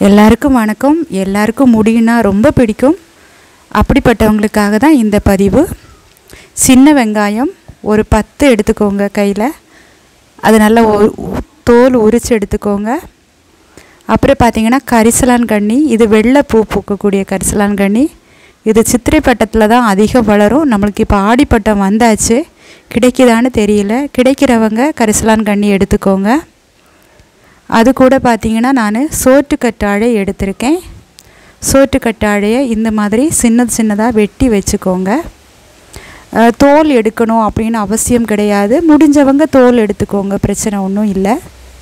எல்லாருக்கும் வணக்கம் எல்லாருக்கும் முடியும்னா ரொம்ப பிடிக்கும் அப்படிப்பட்டவங்களுக்காக தான் இந்த பதிவு சின்ன வெங்காயம் ஒரு பத்து எடுத்துக்கோங்க கையில் அது நல்லா ஒரு- உ- தோல் உரித்து எடுத்துக்கோங்க அப்புறம் பார்த்தீங்கன்னா கரிசலான் கண்ணி இது வெள்ளை பூ பூக்கக்கூடிய கரிசலான் கண்ணி இது சித்திரை பட்டத்தில் தான் அதிகம் வளரும் நம்மளுக்கு இப்போ ஆடிப்பட்டம் வந்தாச்சு கிடைக்குதான்னு தெரியல கிடைக்கிறவங்க கரிசலான் கண்ணி எடுத்துக்கோங்க அது கூட பார்த்தீங்கன்னா நான் சோற்று கற்றாழை எடுத்திருக்கேன் சோற்று கற்றாழையை இந்த மாதிரி சின்ன சின்னதாக வெட்டி வச்சுக்கோங்க அஹ், தோல் எடுக்கணும் அப்படின்னு அவசியம் கிடையாது முடிஞ்சவங்க தோல் எடுத்துக்கோங்க பிரச்சனை ஒன்றும் இல்லை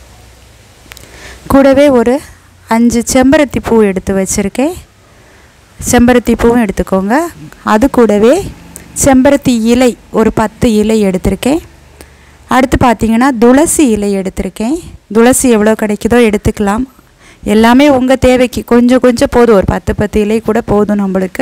கூடவே ஒரு அஞ்சு செம்பருத்தி பூ எடுத்து வச்சுருக்கேன் செம்பருத்தி பூவும் எடுத்துக்கோங்க அது கூடவே செம்பருத்தி இலை ஒரு பத்து இலை எடுத்திருக்கேன் அடுத்து பார்த்தீங்கன்னா துளசி இலை எடுத்திருக்கேன் துளசி எவ்வளோ கிடைக்குதோ எடுத்துக்கலாம் எல்லாமே உங்கள் தேவைக்கு கொஞ்சம் கொஞ்சம் போதும் ஒரு பத்து பத்து இலை கூட போதும் நம்மளுக்கு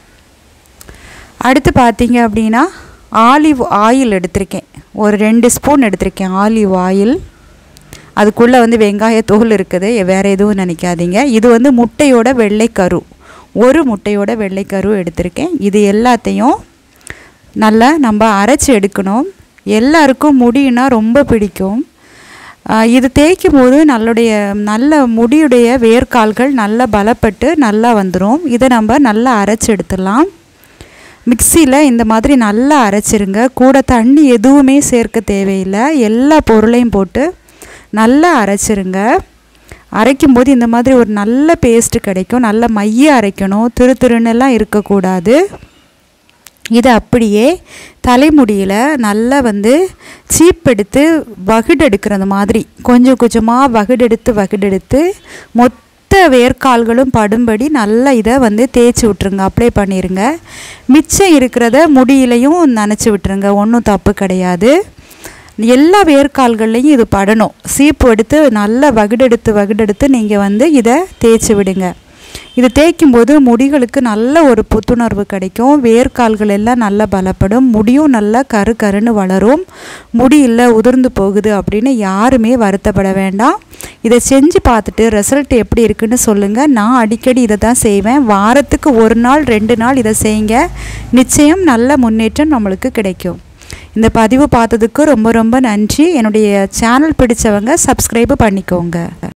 அடுத்து பார்த்தீங்க அப்படின்னா ஆலிவ் ஆயில் எடுத்திருக்கேன் ஒரு ரெண்டு ஸ்பூன் எடுத்திருக்கேன் ஆலிவ் ஆயில் அதுக்குள்ளே வந்து வெங்காய தோல் இருக்குது வேறு எதுவும் நினைக்காதீங்க இது வந்து முட்டையோட வெள்ளைக்கரு ஒரு முட்டையோட வெள்ளைக்கரு எடுத்திருக்கேன் இது எல்லாத்தையும் நல்லா நம்ம அரைச்சி எடுக்கணும் எல்லாருக்கும் முடியுன்னா ரொம்ப பிடிக்கும் ஆஹ் இது தேய்க்கும் போது நல்லுடைய நல்ல முடியுடைய வேர்க்கால்கள் நல்லா பலப்பட்டு நல்லா வந்துடும் இதை நம்ம நல்லா அரைச்சி எடுத்துடலாம் மிக்சியில் இந்த மாதிரி நல்லா அரைச்சிருங்க கூட தண்ணி எதுவுமே சேர்க்க தேவையில்லை எல்லா பொருளையும் போட்டு நல்லா அரைச்சிருங்க அரைக்கும்போது இந்த மாதிரி ஒரு நல்ல பேஸ்ட்டு கிடைக்கும் நல்ல மைய அரைக்கணும் திரு திருன்னெல்லாம் இருக்கக்கூடாது இது அப்படியே தலைமுடியில் நல்லா வந்து சீப் எடுத்து வகுடெடுக்கிறது மாதிரி கொஞ்சம் கொஞ்சமாக வகுடெடுத்து வகுடெடுத்து மொத்த வேர்க்கால்களும் படும்படி நல்லா இதை வந்து தேய்ச்சி விட்ருங்க அப்ளை பண்ணிடுங்க மிச்சம் இருக்கிறத முடியிலையும் நனைச்சி விட்டுருங்க ஒன்றும் தப்பு கிடையாது எல்லா வேர்க்கால்கள்லையும் இது படணும் சீப்பு எடுத்து நல்லா வகுடெடுத்து வகுடெடுத்து நீங்கள் வந்து இதை தேய்ச்சி விடுங்க இது தேய்க்கும் போது முடிகளுக்கு நல்ல ஒரு புத்துணர்வு கிடைக்கும் வேர்க்கால்கள் எல்லாம் நல்லா பலப்படும் முடியும் நல்லா கரு கருன்னு வளரும் முடி இல்லை உதிர்ந்து போகுது அப்படின்னு யாருமே வருத்தப்பட வேண்டாம் இதை செஞ்சு பார்த்துட்டு ரிசல்ட் எப்படி இருக்குன்னு சொல்லுங்கள் நான் அடிக்கடி இதை தான் செய்வேன் வாரத்துக்கு ஒரு நாள் ரெண்டு நாள் இதை செய்யுங்க நிச்சயம் நல்ல முன்னேற்றம் நம்மளுக்கு கிடைக்கும் இந்த பதிவு பார்த்ததுக்கு ரொம்ப ரொம்ப நன்றி என்னுடைய சேனல் பிடிச்சவங்க சப்ஸ்கிரைப் பண்ணிக்கோங்க